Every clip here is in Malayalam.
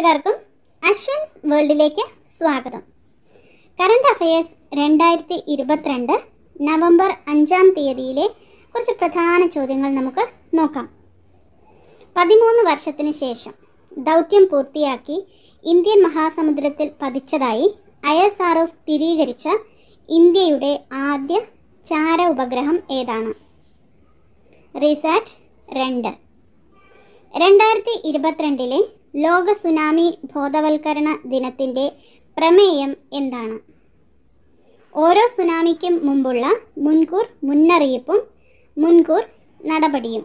കൂട്ടുകാർക്കും അശ്വൻസ് വേൾഡിലേക്ക് സ്വാഗതം കറണ്ട് അഫയേഴ്സ് രണ്ടായിരത്തി ഇരുപത്തിരണ്ട് നവംബർ അഞ്ചാം തീയതിയിലെ കുറച്ച് പ്രധാന ചോദ്യങ്ങൾ നമുക്ക് നോക്കാം പതിമൂന്ന് വർഷത്തിന് ശേഷം ദൗത്യം പൂർത്തിയാക്കി ഇന്ത്യൻ മഹാസമുദ്രത്തിൽ പതിച്ചതായി ഐ എസ് ആർ സ്ഥിരീകരിച്ച ഇന്ത്യയുടെ ആദ്യ ചാര ഉപഗ്രഹം ഏതാണ് റിസാറ്റ് രണ്ട് രണ്ടായിരത്തി ഇരുപത്തിരണ്ടിലെ ലോക സുനാമി ബോധവൽക്കരണ ദിനത്തിൻ്റെ പ്രമേയം എന്താണ് ഓരോ സുനാമിക്കും മുമ്പുള്ള മുൻകൂർ മുന്നറിയിപ്പും മുൻകൂർ നടപടിയും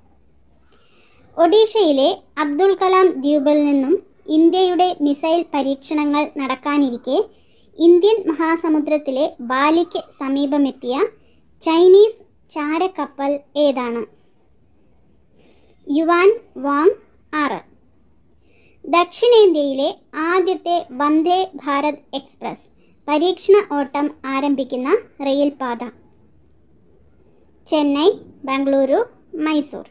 ഒഡീഷയിലെ അബ്ദുൾ കലാം ദ്വീപിൽ നിന്നും ഇന്ത്യയുടെ മിസൈൽ പരീക്ഷണങ്ങൾ നടക്കാനിരിക്കെ ഇന്ത്യൻ മഹാസമുദ്രത്തിലെ ബാലിക്ക് സമീപമെത്തിയ ചൈനീസ് ചാരക്കപ്പൽ ഏതാണ് യുവാൻ വാങ് ആറ് ദക്ഷിണേന്ത്യയിലെ ആദ്യത്തെ വന്ദേ ഭാരത് എക്സ്പ്രസ് പരീക്ഷണ ഓട്ടം ആരംഭിക്കുന്ന റെയിൽപാത ചെന്നൈ ബംഗളൂരു മൈസൂർ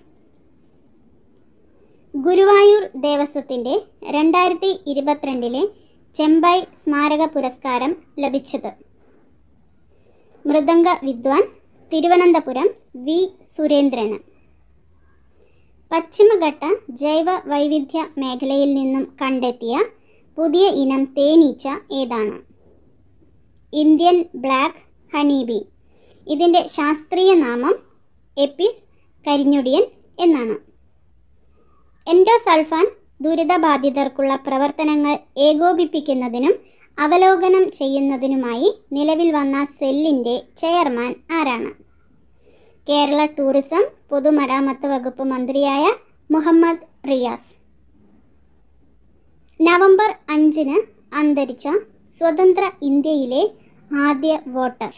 ഗുരുവായൂർ ദേവസ്വത്തിൻ്റെ രണ്ടായിരത്തി ഇരുപത്തിരണ്ടിലെ ചെമ്പൈ സ്മാരക പുരസ്കാരം ലഭിച്ചത് മൃദംഗ വിദ്വാൻ തിരുവനന്തപുരം വി സുരേന്ദ്രന് പശ്ചിമഘട്ട ജൈവ വൈവിധ്യ മേഖലയിൽ നിന്നും കണ്ടെത്തിയ പുതിയ ഇനം തേനീച്ച ഏതാണ് ഇന്ത്യൻ ബ്ലാക്ക് ഹണീബി ഇതിൻ്റെ ശാസ്ത്രീയ നാമം എപ്പിസ് കരിഞ്ഞൊടിയൻ എന്നാണ് എൻഡോസൾഫാൻ ദുരിതബാധിതർക്കുള്ള പ്രവർത്തനങ്ങൾ ഏകോപിപ്പിക്കുന്നതിനും അവലോകനം ചെയ്യുന്നതിനുമായി നിലവിൽ വന്ന സെല്ലിൻ്റെ ചെയർമാൻ ആരാണ് കേരള ടൂറിസം പൊതുമരാമത്ത് വകുപ്പ് മന്ത്രിയായ മുഹമ്മദ് റിയാസ് നവംബർ അഞ്ചിന് അന്തരിച്ച സ്വതന്ത്ര ഇന്ത്യയിലെ ആദ്യ വോട്ടർ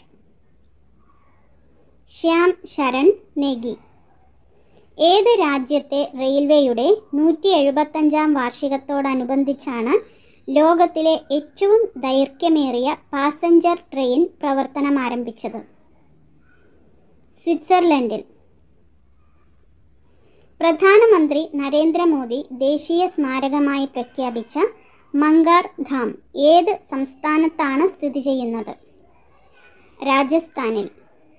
ശ്യാം ശരൺ നേഗി ഏത് രാജ്യത്തെ റെയിൽവേയുടെ നൂറ്റി എഴുപത്തഞ്ചാം വാർഷികത്തോടനുബന്ധിച്ചാണ് ലോകത്തിലെ ഏറ്റവും ദൈർഘ്യമേറിയ പാസഞ്ചർ ട്രെയിൻ പ്രവർത്തനം ആരംഭിച്ചത് സ്വിറ്റ്സർലൻഡിൽ പ്രധാനമന്ത്രി നരേന്ദ്രമോദി ദേശീയ സ്മാരകമായി പ്രഖ്യാപിച്ച മങ്കാർ ധാം ഏത് സംസ്ഥാനത്താണ് സ്ഥിതി ചെയ്യുന്നത് രാജസ്ഥാനിൽ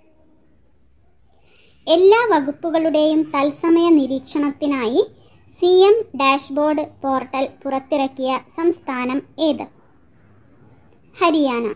എല്ലാ വകുപ്പുകളുടെയും തത്സമയ നിരീക്ഷണത്തിനായി സി എം ഡാഷ്ബോർഡ് പോർട്ടൽ പുറത്തിറക്കിയ സംസ്ഥാനം ഏത് ഹരിയാന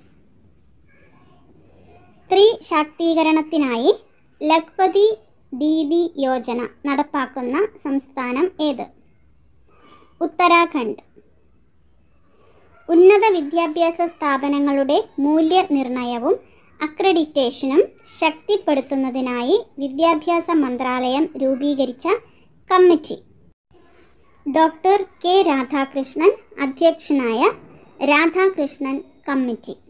സ്ത്രീ ശാക്തീകരണത്തിനായി ലഖ്പതി ദീദി യോജന നടപ്പാക്കുന്ന സംസ്ഥാനം ഏത് ഉത്തരാഖണ്ഡ് ഉന്നത വിദ്യാഭ്യാസ സ്ഥാപനങ്ങളുടെ മൂല്യനിർണ്ണയവും അക്രഡിറ്റേഷനും ശക്തിപ്പെടുത്തുന്നതിനായി വിദ്യാഭ്യാസ മന്ത്രാലയം രൂപീകരിച്ച കമ്മിറ്റി ഡോക്ടർ കെ രാധാകൃഷ്ണൻ അധ്യക്ഷനായ രാധാകൃഷ്ണൻ കമ്മിറ്റി